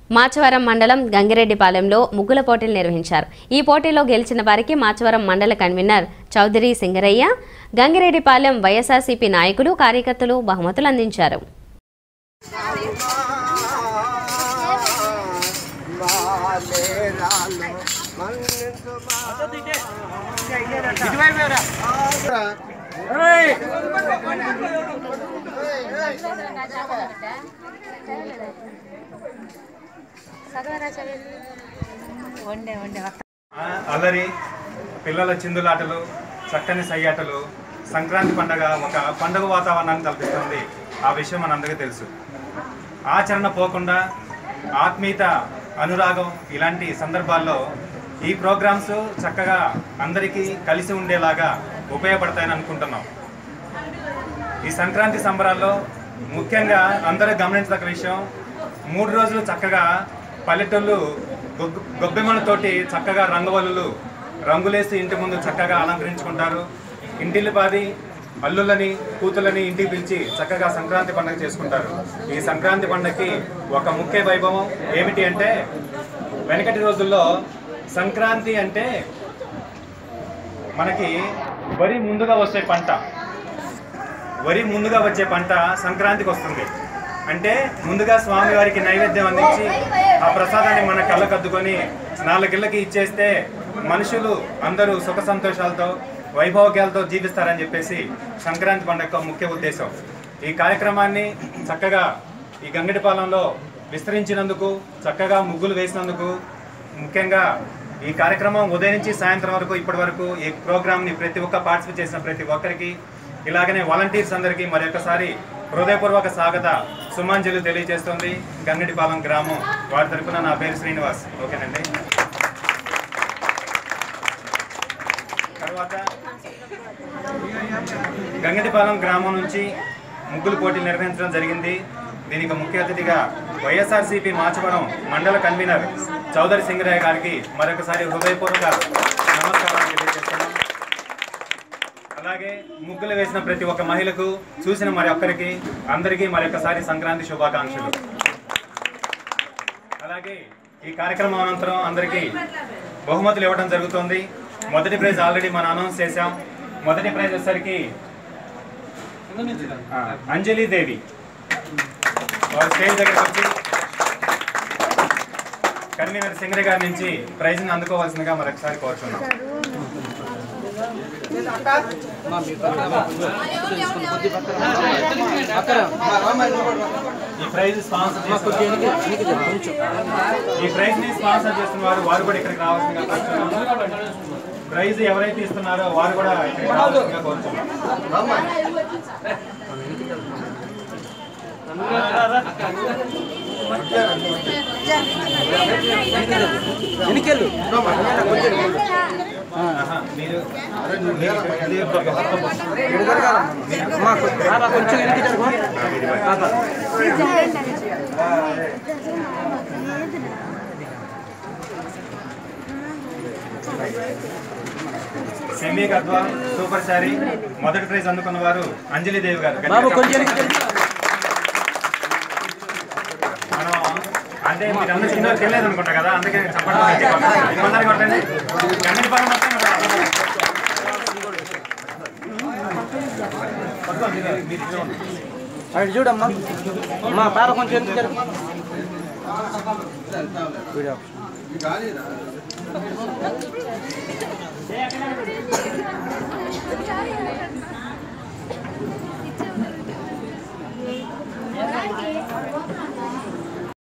మాచవరం మండలం గంగిరెడ్డిపాలెంలో ముగ్గుల పోటీలు నిర్వహించారు ఈ పోటీలో గెలిచిన వారికి మాచవరం మండల కన్వీనర్ చౌదరి సింగరయ్య గంగిరెడ్డిపాలెం వైఎస్ఆర్సీపీ నాయకులు కార్యకర్తలు బహుమతులు అందించారు ఆ, అల్లరి పిల్లల చిందులాటలు చక్కని సయ్యాటలు సంక్రాంతి పండగ ఒక పండుగ వాతావరణాన్ని కల్పిస్తుంది ఆ విషయం మనందరికీ తెలుసు ఆచరణ పోకుండా ఆత్మీయత అనురాగం ఇలాంటి సందర్భాల్లో ఈ ప్రోగ్రామ్స్ చక్కగా అందరికీ కలిసి ఉండేలాగా ఉపయోగపడతాయని అనుకుంటున్నాం ఈ సంక్రాంతి సంబరాల్లో ముఖ్యంగా అందరూ గమనించదగ్గ విషయం మూడు రోజులు చక్కగా పల్లెటూళ్ళు గొగ్గు గొబ్బెమ్మలతోటి చక్కగా రంగవల్లులు రంగులేసి ఇంటి ముందు చక్కగా అలంకరించుకుంటారు ఇంటిల్లి పాది అల్లులని కూతులని ఇంటికి పిలిచి చక్కగా సంక్రాంతి పండుగ చేసుకుంటారు ఈ సంక్రాంతి పండుగకి ఒక ముఖ్య వైభవం ఏమిటి అంటే వెనకటి రోజుల్లో సంక్రాంతి అంటే మనకి వరి ముందుగా వచ్చే పంట వరి ముందుగా వచ్చే పంట సంక్రాంతికి వస్తుంది అంటే ముందుగా స్వామివారికి నైవేద్యం అందించి ఆ ప్రసాదాన్ని మన కళ్ళకద్దుకొని నాలుగిళ్ళకి ఇచ్చేస్తే మనుషులు అందరూ సుఖ సంతోషాలతో వైభోగ్యాలతో జీవిస్తారని చెప్పేసి సంక్రాంతి పండుగ యొక్క ముఖ్య ఉద్దేశం ఈ కార్యక్రమాన్ని చక్కగా ఈ గంగడిపాలెంలో విస్తరించినందుకు చక్కగా ముగ్గులు వేసినందుకు ముఖ్యంగా ఈ కార్యక్రమం ఉదయం నుంచి సాయంత్రం వరకు ఇప్పటి వరకు ఈ ప్రోగ్రామ్ని ప్రతి ఒక్క పార్టిసిపేట్ చేసిన ప్రతి ఒక్కరికి ఇలాగనే వాలంటీర్స్ అందరికీ మరొకసారి హృదయపూర్వక స్వాగత సుమాంజలి తెలియజేస్తుంది గంగడిపాలెం గ్రామం వారి తరపున నా పేరు శ్రీనివాస్ ఓకేనండి తర్వాత గంగటిపాలెం గ్రామం నుంచి ముగ్గులు పోటీలు నిర్వహించడం జరిగింది దీనికి ముఖ్య అతిథిగా వైఎస్ఆర్సీపీ మాచవరం మండల కన్వీనర్ చౌదరి సింగరయ్య గారికి మరొకసారి హృదయపూర్వక నమస్కారాలు తెలియజేస్తున్నాం అలాగే ముగ్గులు వేసిన ప్రతి ఒక్క మహిళకు చూసిన మరి ఒక్కరికి అందరికీ మరొకసారి సంక్రాంతి శుభాకాంక్షలు అలాగే ఈ కార్యక్రమం అనంతరం అందరికీ బహుమతులు ఇవ్వడం జరుగుతుంది మొదటి ప్రైజ్ ఆల్రెడీ మనం అనౌన్స్ చేశాం మొదటి ప్రైజ్ వచ్చేసరికి ఆ, అంజలి దేవి వారు స్టేజ్ దగ్గరకు వచ్చి కన్వీనర్ సింగరి గారి నుంచి ప్రైజ్ని అందుకోవాల్సిందిగా మరొకసారి కోరుచున్నాం ఈ ప్రైజ్ స్పాన్సర్ చేస్తున్న ఈ ప్రైజ్ ని స్పాన్సర్ చేస్తున్న వారు వారు కూడా ఇక్కడికి రావాల్సిందిగా కోరుచున్నాం ప్రైజ్ ఎవరైతే ఇస్తున్నారో వారు కూడా ఇక్కడికి రావాల్సిందిగా కోరుచున్నాం ఆహా, మీరు సెమీ గద్వా సూపర్ శారీ మొదటి ప్రైజ్ అందుకున్న వారు అంజలి దేవి గారు మనం అంటే మీరు అందరూ చిన్న తెలియదు అనుకుంటా కదా అందుకే చెప్పండి ఇంకొందరు కొట్టండి కమిటీ పని మొత్తం కదా. అటు చూడమ్మా మా పాప కొంచెం ఎందుకు జరుగు? వీడియో